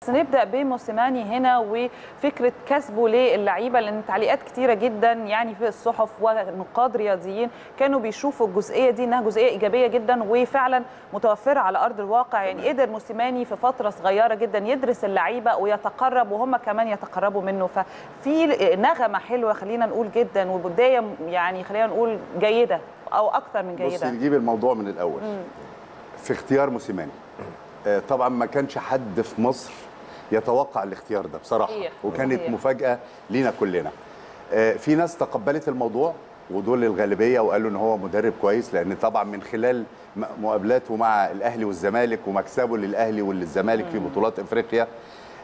نبدا بموسيماني هنا وفكره كسبه للعيبه لان تعليقات كتيره جدا يعني في الصحف ونقاد رياضيين كانوا بيشوفوا الجزئيه دي انها جزئيه ايجابيه جدا وفعلا متوفره على ارض الواقع يعني قدر موسيماني في فتره صغيره جدا يدرس اللعيبه ويتقرب وهم كمان يتقربوا منه ففي نغمه حلوه خلينا نقول جدا وبدايه يعني خلينا نقول جيده او اكثر من بص جيده نجيب الموضوع من الاول في اختيار موسيماني آه، طبعا ما كانش حد في مصر يتوقع الاختيار ده بصراحه صحيح، وكانت صحيح. مفاجاه لينا كلنا آه، في ناس تقبلت الموضوع ودول الغالبيه وقالوا ان هو مدرب كويس لان طبعا من خلال م- مقابلاته مع الاهلي والزمالك ومكسبه للاهلي وللزمالك في بطولات افريقيا آه،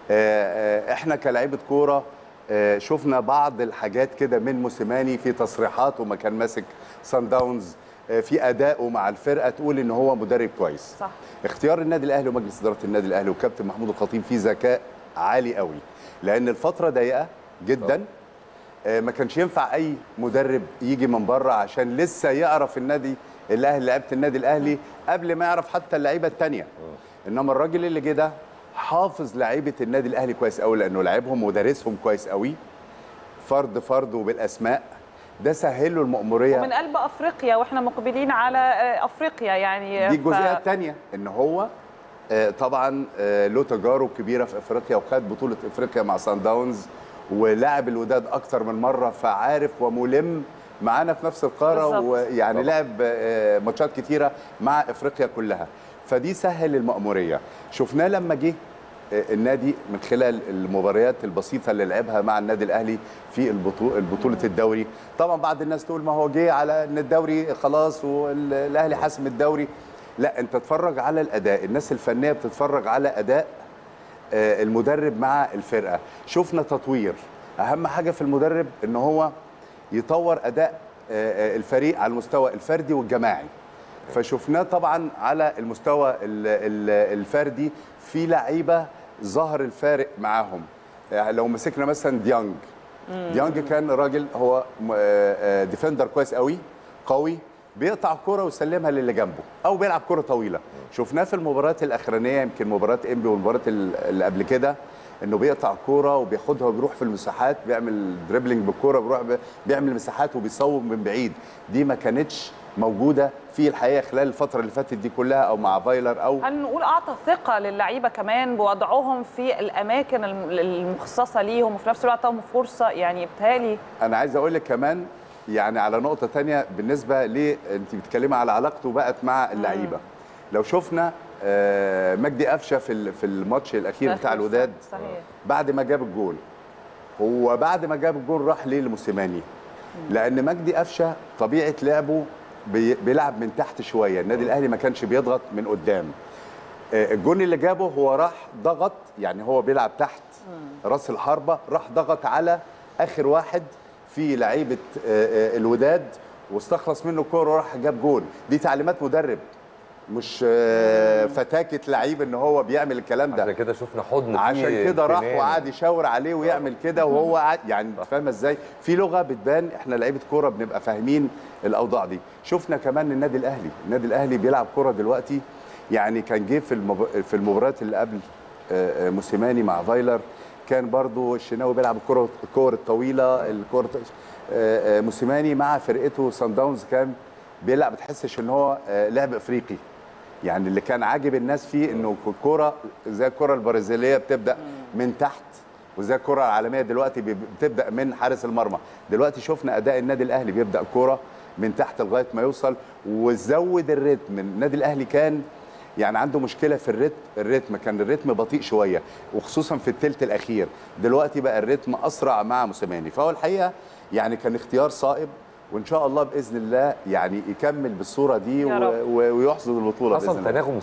آه، احنا كلاعيبه كوره آه، شفنا بعض الحاجات كده من موسيماني في تصريحات وما كان ماسك سان داونز آه، في ادائه مع الفرقه تقول ان هو مدرب كويس صح. اختيار النادي الاهلي ومجلس اداره النادي الاهلي وكابتن محمود الخطيب فيه ذكاء عالي قوي لان الفتره ضيقه جدا آه، ما كانش ينفع اي مدرب يجي من بره عشان لسه يعرف النادي الاهلي لعيبه النادي الاهلي قبل ما يعرف حتى اللعيبه الثانيه انما الراجل اللي جه ده حافظ لعيبه النادي الاهلي كويس قوي لانه لعبهم ودارسهم كويس قوي فرد فرد وبالاسماء ده سهل له المأموريه ومن قلب افريقيا واحنا مقبلين على آه، افريقيا يعني دي ف- الجزئيه الثانيه ان هو آه، طبعا آه، له تجارب كبيره في افريقيا وخد بطوله افريقيا مع سان داونز ولعب الوداد اكتر من مره فعارف وملم معانا في نفس القاره بالظبط. ويعني طبعاً. لعب آه، ماتشات كتيره مع افريقيا كلها فدي سهل المأموريه شفناه لما جه آه، النادي من خلال المباريات البسيطه اللي لعبها مع النادي الاهلي في البطوله بطوله الدوري طبعا بعض الناس تقول ما هو جه على ان الدوري خلاص والاهلي حاسم الدوري لا انت تتفرج على الاداء الناس الفنيه بتتفرج على اداء آه، المدرب مع الفرقه شفنا تطوير اهم حاجه في المدرب ان هو يطور اداء آه، آه، الفريق على المستوى الفردي والجماعي فشفناه طبعا على المستوى ال- ال- الفردي في لعيبه ظهر الفارق معاهم يعني لو مسكنا مثلا ديانج ديانج كان راجل هو م- آه، آه، ديفندر كويس قوي قوي بيقطع الكرة ويسلمها للي جنبه او بيلعب كرة طويله شفناه في المباريات الاخرانيه يمكن مباراه انبي والمباراه ال- اللي قبل كده انه بيقطع الكوره وبياخدها وبيروح في المساحات بيعمل دريبلينج بالكوره بيروح ب- بيعمل مساحات وبيصوب من بعيد دي ما كانتش موجوده في الحقيقه خلال الفتره اللي فاتت دي كلها او مع فايلر او هل نقول اعطى ثقه للعيبه كمان بوضعهم في الاماكن الم- المخصصه ليهم وفي نفس الوقت اعطاهم فرصه يعني بتهيألي انا عايز اقول لك كمان يعني على نقطه تانية بالنسبه ل انت بتتكلمي على علاقته بقت مع اللعيبه لو شفنا آه، مجدي قفشه في ال- في الماتش الاخير بتاع الوداد صحيح بعد ما جاب الجول هو بعد ما جاب الجول راح ليه لموسيماني لان مجدي قفشه طبيعه لعبه بي- بيلعب من تحت شويه النادي الاهلي ما كانش بيضغط من قدام آه، الجون اللي جابه هو راح ضغط يعني هو بيلعب تحت راس الحربه راح ضغط على اخر واحد في لعيبه آه، آه، الوداد واستخلص منه الكوره وراح جاب جول دي تعليمات مدرب مش آه، فتاكه لعيب ان هو بيعمل الكلام ده عشان كده شفنا حضن فيه عشان كده راح امتنان. وقعد يشاور عليه ويعمل كده وهو قاعد يعني انت فاهمه ازاي في لغه بتبان احنا لعيبه كوره بنبقى فاهمين الاوضاع دي شفنا كمان النادي الاهلي النادي الاهلي بيلعب كوره دلوقتي يعني كان جه في المب... في المباريات اللي قبل آه، آه، موسيماني مع فايلر كان برضو الشناوي بيلعب الكره الكور الطويله الكور آه، آه، موسيماني مع فرقته سان داونز كان بيلعب ما تحسش ان هو آه، لعب افريقي يعني اللي كان عاجب الناس فيه انه الكوره زي الكره البرازيليه بتبدا من تحت وزي الكره العالميه دلوقتي بي- بتبدا من حارس المرمى دلوقتي شفنا اداء النادي الاهلي بيبدا الكوره من تحت لغايه ما يوصل وزود الريتم النادي الاهلي كان يعني عنده مشكله في الريتم الريتم كان الريتم بطيء شويه وخصوصا في الثلث الاخير دلوقتي بقى الريتم اسرع مع موسيماني فهو الحقيقه يعني كان اختيار صائب وان شاء الله باذن الله يعني يكمل بالصوره دي يا رب. و- و- ويحصد البطوله باذن حصل الله تناغم